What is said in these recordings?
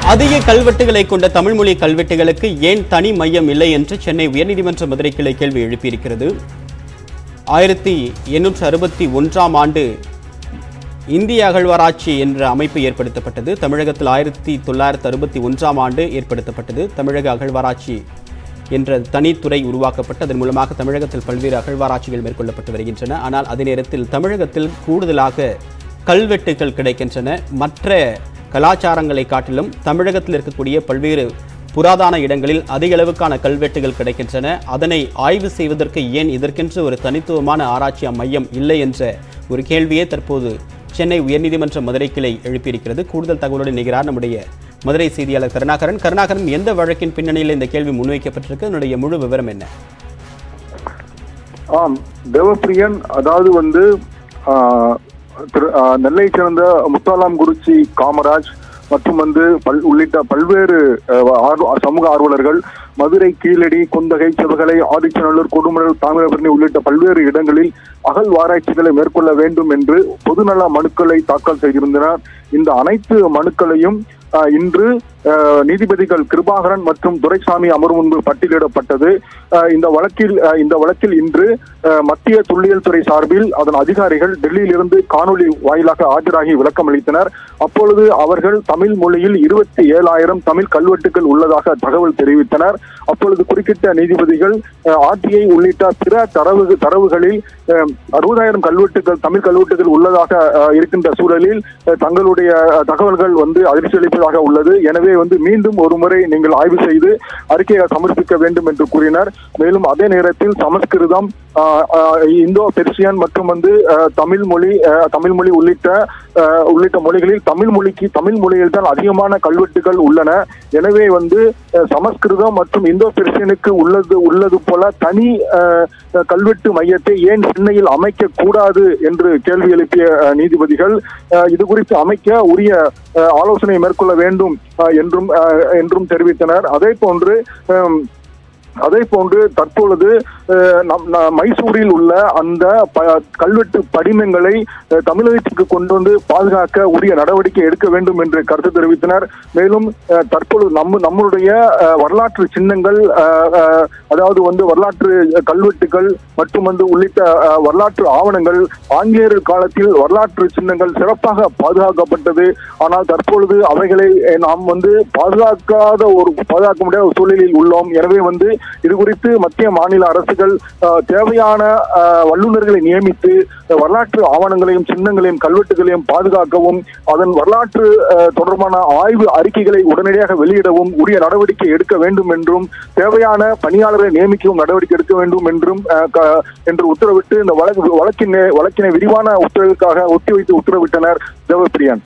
அதிக கல்வெட்டுகளை கொண்ட தமிழ்மொழி கல்வெட்டுகளுக்கு ஏன் தனி மையம் இல்லை என்று சென்னை உயர்நீதிமன்ற மதுரை கிளை கேள்வி எழுப்பியிருக்கிறது ஆயிரத்தி எண்ணூற்று அறுபத்தி ஒன்றாம் ஆண்டு இந்திய அகழ்வாராய்ச்சி என்ற அமைப்பு ஏற்படுத்தப்பட்டது தமிழகத்தில் ஆயிரத்தி தொள்ளாயிரத்தி அறுபத்தி ஒன்றாம் ஆண்டு ஏற்படுத்தப்பட்டது தமிழக அகழ்வாராய்ச்சி என்ற தனித்துறை உருவாக்கப்பட்டு அதன் மூலமாக தமிழகத்தில் பல்வேறு அகழ்வாராய்ச்சிகள் மேற்கொள்ளப்பட்டு வருகின்றன ஆனால் அதே நேரத்தில் தமிழகத்தில் கூடுதலாக கல்வெட்டுகள் கிடைக்கின்றன மற்ற கலாச்சாரங்களை காட்டிலும் தமிழகத்தில் இருக்கக்கூடிய பல்வேறு புராதன இடங்களில் அதிக அளவுக்கான கல்வெட்டுகள் கிடைக்கின்றன அதனை ஆய்வு செய்வதற்கு ஏன் இதற்கென்று ஒரு தனித்துவமான ஆராய்ச்சி மையம் இல்லை என்ற ஒரு கேள்வியே தற்போது சென்னை உயர்நீதிமன்ற மதுரை கிளை எழுப்பியிருக்கிறது கூடுதல் தகவலோடு நிகழார் நம்முடைய மதுரை செய்தியாளர் கருணாகரன் கருணாகரன் எந்த வழக்கின் பின்னணியில் இந்த கேள்வி முன்வைக்கப்பட்டிருக்கு அதனுடைய முழு விவரம் என்ன ஆம் தேவப்பிரியன் அதாவது வந்து ஆ, திரு ஆ, நெல்லை சேர்ந்த முத்தாலாம் குருச்சி காமராஜ் மற்றும் வந்து பல் உள்ளிட்ட பல்வேறு அ, ஆர்வ- சமூக ஆர்வலர்கள் மதுரை கீழடி குந்தகை சிவகலை ஆதிச்சநல்லூர் கொடுமணல் தாமிரபரணி உள்ளிட்ட பல்வேறு இடங்களில் அகழ்வாராய்ச்சிகளை மேற்கொள்ள வேண்டும் என்று பொதுநல மனுக்களை தாக்கல் செய்திருந்தனர் இந்த அனைத்து மனுக்களையும் ஆ, இன்று ஆ, நீதிபதிகள் கிருபாகரன் மற்றும் துரைசாமி அமர்வு முன்பு பட்டியலிடப்பட்டது ஆ, இந்த வழக்கில் ஆ, இந்த வழக்கில் இன்று ஆ, மத்திய துல்லியல் துறை சார்பில் அதன் அதிகாரிகள் டெல்லியில் இருந்து காணொலி வாயிலாக ஆஜராகி விளக்கம் அளித்தனர் அப்பொழுது அவர்கள் தமிழ் மொழியில் இருபத்தி ஏழாயிரம் தமிழ் கல்வெட்டுகள் உள்ளதாக தகவல் தெரிவித்தனர் அப்பொழுது குறுக்கிட்ட நீதிபதிகள் ஆர்டிஐ உள்ளிட்ட பிற தரவு தரவுகளில் அறுபதாயிரம் கல்வெட்டுகள் தமிழ் கல்வெட்டுகள் உள்ளதாக அஹ், இருக்கின்ற சூழலில் அஹ், தங்களுடைய அஹ், தகவல்கள் வந்து அதிர்ச்சி அளிப்பதாக உள்ளது எனவே வந்து மீண்டும் ஒரு முறை நீங்கள் ஆய்வு செய்து அறிக்கையை சமர்ப்பிக்க வேண்டும் என்று கூறினர் மேலும் அதே நேரத்தில் சமஸ்கிருதம் ஆஹ், ஆஹ், இந்தோ பெர்சியன் மற்றும் வந்து ஆஹ், தமிழ் மொழி ஆஹ், தமிழ் மொழி உள்ளிட்ட ஆஹ், உள்ளிட்ட மொழிகளில் தமிழ் மொழிக்கு தமிழ் மொழியில் தான் அதிகமான கல்வெட்டுகள் உள்ளன எனவே வந்து ஆஹ், சமஸ்கிருதம் மற்றும் இந்தோ பெர்சியனுக்கு உள்ளது உள்ளது போல தனி ஆஹ், கல்வெட்டு மையத்தை ஏன் சென்னையில் அமைக்க கூடாது என்று கேள்வி எழுப்பிய ஆஹ், நீதிபதிகள் ஆஹ், இது குறித்து அமைக்க உரிய ஆஹ், ஆலோசனை மேற்கொள்ள வேண்டும் ஆஹ், என்றும் ஆஹ், என்றும் தெரிவித்தனர் அதே போன்று ஆம், அதே போன்று தற்பொழுது அஹ், நம் ந- மைசூரில் உள்ள அந்த ப- கல்வெட்டு படிமங்களை அஹ், தமிழகத்திற்கு கொண்டு வந்து பாதுகாக்க உரிய நடவடிக்கை எடுக்க வேண்டும் என்று கருத்து தெரிவித்தனர் மேலும் அஹ், தற்பொழுது நம்ம நம்மளுடைய அஹ், வரலாற்று சின்னங்கள் அஹ், அஹ், அதாவது வந்து வரலாற்று கல்வெட்டுகள் மற்றும் வந்து உள்ளிட்ட அஹ், வரலாற்று ஆவணங்கள் ஆங்கிலேயர் காலத்தில் வரலாற்று சின்னங்கள் சிறப்பாக பாதுகாக்கப்பட்டது ஆனால் தற்பொழுது அவைகளை அஹ், நாம் வந்து பாதுகாக்காத ஒரு பாதுகாக்க முடியாத ஒரு சூழலில் உள்ளோம் எனவே வந்து இது குறித்து மத்திய மாநில அரசுகள் அஹ், தேவையான அஹ், வல்லுநர்களை நியமித்து அஹ், வரலாற்று ஆவணங்களையும் சின்னங்களையும் கல்வெட்டுகளையும் பாதுகாக்கவும் அதன் வரலாற்று அஹ், தொடர்பான ஆய்வு அறிக்கைகளை உடனடியாக வெளியிடவும் உரிய நடவடிக்கை எடுக்க வேண்டும் என்றும் தேவையான பணியாளர்களை நியமிக்கவும் நடவடிக்கை எடுக்க வேண்டும் என்றும் அஹ், க- என்று உத்தரவிட்டு இந்த வழக்கு வழக்கினை வழக்கினை விரிவான உத்தரவுக்காக ஒத்திவைத்து உத்தரவிட்டனர் தேவப்பிரியன்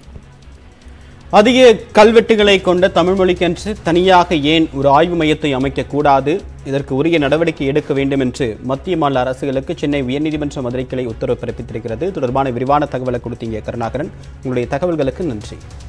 அதிக கல்வெட்டுகளை கொண்ட தமிழ் மொழிக்கென்று தனியாக ஏன் ஒரு ஆய்வு மையத்தை அமைக்கக்கூடாது இதற்கு உரிய நடவடிக்கை எடுக்க வேண்டும் என்று மத்திய மாநில அரசுகளுக்கு சென்னை உயர்நீதிமன்ற மதுரை கிளை உத்தரவு பிறப்பித்திருக்கிறது இது தொடர்பான விரிவான தகவலை கொடுத்தீங்க கருணாகரன் உங்களுடைய தகவல்களுக்கு நன்றி